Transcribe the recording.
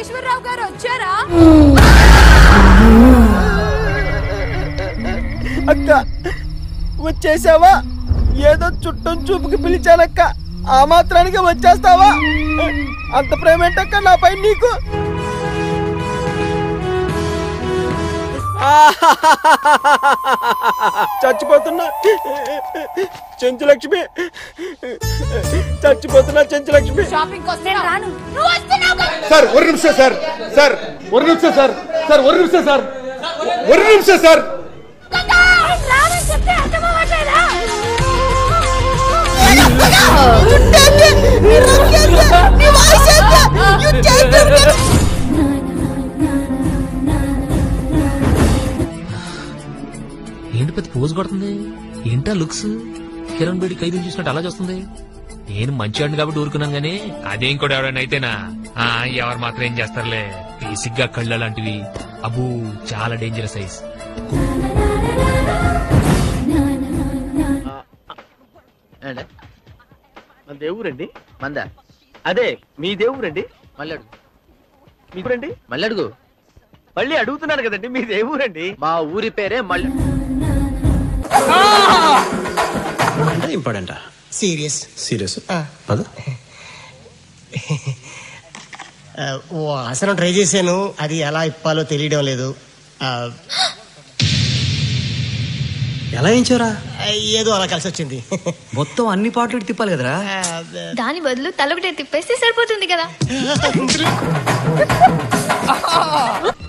నాగేశ్వరరావు గారు వచ్చారా అక్క వచ్చేసావా ఏదో చుట్టం చూపుకి పిలిచానక్క ఆ మాత్రానికి వచ్చేస్తావా అంత ప్రేమ ఏంటక్క నాపై నీకు చచ్చిపోతున్నా చెంచులక్ష్మి చచ్చిపోతున్నా చెంచులక్ష్మి షాపింగ్ వస్తే రాను నువ్వు వస్తున్నావు కదా. సార్ ఒక నిమిషం సార్ సార్ ఒక నిమిషం సార్ సార్ ఒక నిమిషం సార్ ఒక నిమిషం సార్ కదా, రానని చెప్తే అర్థమవ్వట్లేదా? ఏంటి పెద్ద పోజ్ కొడుతుంది ఏంటా లుక్స్ కిరణ్ బేడి ఖైదీని చూసినట్టు అలా చూస్తుంది నేను మంచివాడిని కాబట్టి ఊరుకున్నాను గానీ అదేం కూడా ఎవడైనా అయితేనా ఆ, ఎవరు మాత్రం ఏం చేస్తారులే బేసిక్గా కళ్ళ లాంటివి అబూ చాలా డేంజరస్ సైజ్ మన దేవురండి మంద అదే మీ దేవురండి మళ్ళీ అడుగు మీ ఊరండి మళ్ళీ అడుగు మళ్ళీ అడుగుతున్నాను కదండి మీ దేవురండి మా ఊరి పేరే మళ్ళీ ఇంపార్టెంట్ సీరియస్ సీరియస్ ఆ. పద ఓ ఆసనం ట్రై చేశాను అది ఎలా ఇప్పాలో తెలియడం లేదు ఆ, ఎలా ఏంచారా ఏదో అలా కలిసి వచ్చింది మొత్తం అన్ని పాటలు తిప్పాలి కదరా దాని బదులు తలొకటే తిప్పేస్తే సరిపోతుంది కదా